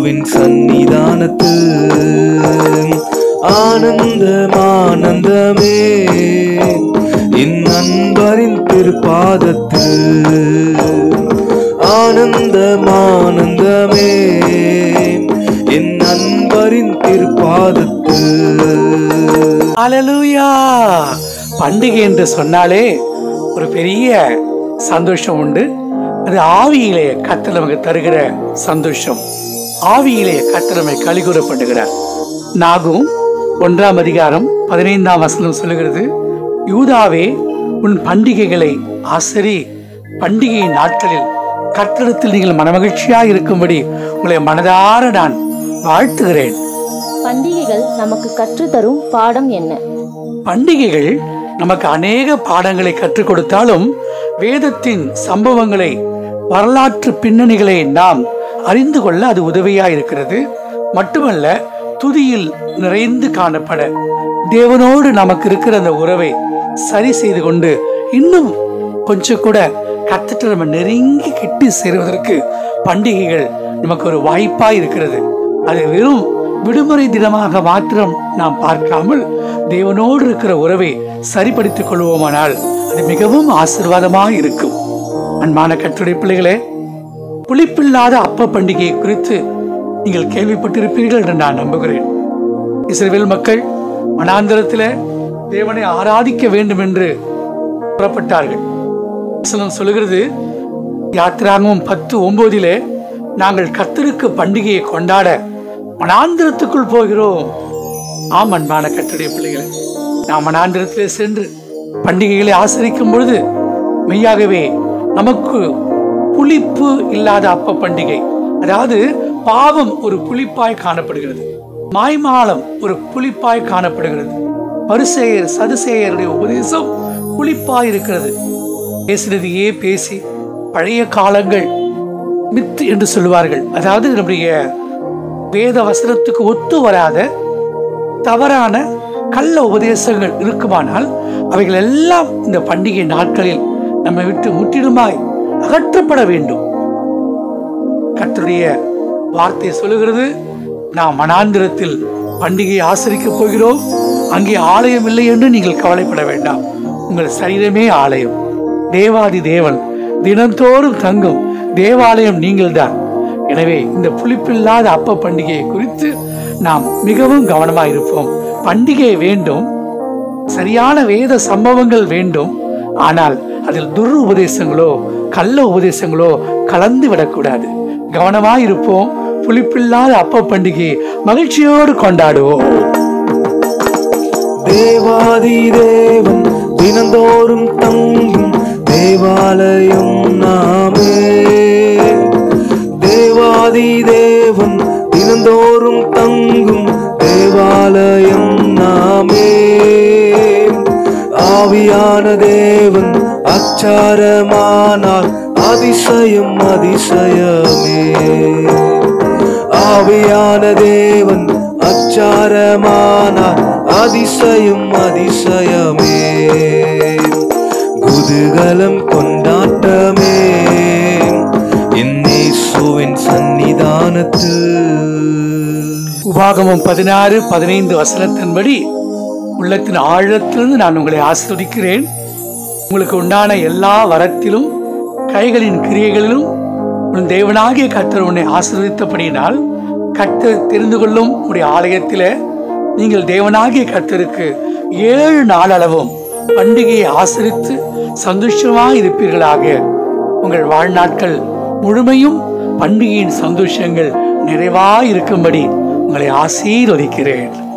இயேசுவின் சன்னிதானத்தில் ஆனந்தம் ஆனந்தமே என் நண்பரின் திருப்பாதத்தில் ஆனந்தம் ஆனந்தமே என் நண்பரின் திருப்பாதத்தில் அலலூயா பண்டிகை என்று சொன்னாலே ஒரு பெரிய சந்தோஷம் உண்டு அது ஆவியிலே கத்தர் நமக்கு தருகிற சந்தோஷம் ஆவியிலே கத்தர் நம்மை கலிகூற பண்ணுகிறார் நாகும் ஒன்றாம் அதிகாரம் பதினைந்தாம் வசனம் சொல்லுகிறது யூதாவே உன் பண்டிகைகளை ஆசரி பண்டிகை நாட்களில் கட்டடத்தில் நீங்கள் மனமகிழ்ச்சியாக இருக்கும்படி உங்களை மனதார நான் வாழ்த்துகிறேன் பண்டிகைகள் நமக்கு கற்றுத்தரும் பாடம் என்ன பண்டிகைகள் நமக்கு அநேக பாடங்களை கற்றுக் கொடுத்தாலும் வேதத்தின் சம்பவங்களை வரலாற்று பின்னணிகளை நாம் அறிந்து கொள்ள அது உதவியா இருக்கிறது மட்டுமல்ல துதியில் நிறைந்து காணப்பட தேவனோடு நமக்கு இருக்கிற அந்த உறவை சரி செய்து கொண்டு இன்னும் கொஞ்சம் கூட கத்துட்டு நம்ம நெருங்கி கிட்டி சேருவதற்கு பண்டிகைகள் நமக்கு ஒரு வாய்ப்பா இருக்கிறது அது வெறும் விடுமுறை தினமாக மாத்திரம் நாம் பார்க்காமல் தேவனோடு இருக்கிற உறவை சரிப்படுத்திக் கொள்வோமானால் அது மிகவும் ஆசீர்வாதமாக இருக்கும் அன்பான கட்டுரை பிள்ளைகளே புளிப்பில்லாத அப்ப பண்டிகை குறித்து நீங்கள் கேள்விப்பட்டிருப்பீர்கள் என்று நான் நம்புகிறேன் இஸ்ரவேல் மக்கள் வனாந்தரத்தில் தேவனை ஆராதிக்க வேண்டும் என்று புறப்பட்டார்கள் வசனம் சொல்லுகிறது யாத்திராங்கமும் பத்து ஒன்பதிலே நாங்கள் கத்தருக்கு பண்டிகையை கொண்டாட வனாந்திரத்துக்குள் போகிறோம் ஆம் அன்பான கட்டுடைய பிள்ளைகளே நாம் வனாந்திரத்திலே சென்று பண்டிகைகளை ஆசரிக்கும் பொழுது மெய்யாகவே நமக்கு புளிப்பு இல்லாத அப்ப பண்டிகை அதாவது பாவம் ஒரு புளிப்பாய் காணப்படுகிறது மாய்மாலம் ஒரு புளிப்பாய் காணப்படுகிறது பரிசேயர் சதுசேயருடைய உபதேசம் புளிப்பாய் இருக்கிறது பேசினதையே பேசி பழைய காலங்கள் மித் என்று சொல்லுவார்கள் அதாவது நம்முடைய வேத வசனத்துக்கு ஒத்து வராத தவறான கள்ள உபதேசங்கள் இருக்குமானால் அவைகள் எல்லாம் இந்த பண்டிகை நாட்களில் நம்மை விட்டு முற்றிலுமாய் அகற்றப்பட வேண்டும் கர்த்தருடைய வார்த்தை சொல்லுகிறது நாம் மனாந்திரத்தில் பண்டிகையை ஆசரிக்கப் போகிறோம் அங்கே ஆலயம் இல்லை என்று நீங்கள் கவலைப்பட வேண்டாம் உங்கள் சரீரமே ஆலயம் தேவாதி தேவன் தினந்தோறும் தங்கும் தேவாலயம் நீங்கள்தான் எனவே இந்த புளிப்பில்லாத அப்ப பண்டிகையை குறித்து நாம் மிகவும் கவனமாக இருப்போம் பண்டிகை வேண்டும் சரியான வேத சம்பவங்கள் வேண்டும் ஆனால் அதில் துர் உபதேசங்களோ கள்ள உபதேசங்களோ கலந்து விடக்கூடாது கவனமாய் இருப்போம் புளிப்பில்லாத அப்ப பண்டிகையை மகிழ்ச்சியோடு கொண்டாடுவோம் தேவாதி தேவன் தினந்தோறும் தங்கும் தேவாலயம் நாமே தேவாதி தேவன் தினந்தோறும் தங்கும் தேவாலயம் நாமே ஆவியான தேவன் அச்சாரமானால் அதிசயம் அதிசயமே ஆவியான தேவன் அச்சாரமானார் அதிசயம் அதிசயமே குதூகலம் கொண்டாட்டமே என் இயேசுவின் சன்னிதானத்தில் உபாகமம் பதினாறு பதினைந்து வசனத்தின்படி உள்ளத்தின் ஆழத்திலிருந்து நான் உங்களை ஆஸ்வதிக்கிறேன் உங்களுக்கு உண்டான எல்லா வரத்திலும் கைகளின் கிரியைகளிலும் உன் தேவனாகிய கர்த்தர் உன்னை ஆசீர்வதித்தபடியினால் கர்த்தர் தெரிந்து கொள்ளும் உடைய ஆலயத்திலே நீங்கள் தேவனாகிய கர்த்தருக்கு ஏழு நாளளவும் பண்டிகையை ஆசரித்து சந்தோஷமாய் இருப்பீர்களாக உங்கள் வாழ்நாட்கள் முழுமையும் பண்டிகையின் சந்தோஷங்கள் நிறைவாய் இருக்கும்படி உங்களை ஆசீர்வதிக்கிறேன்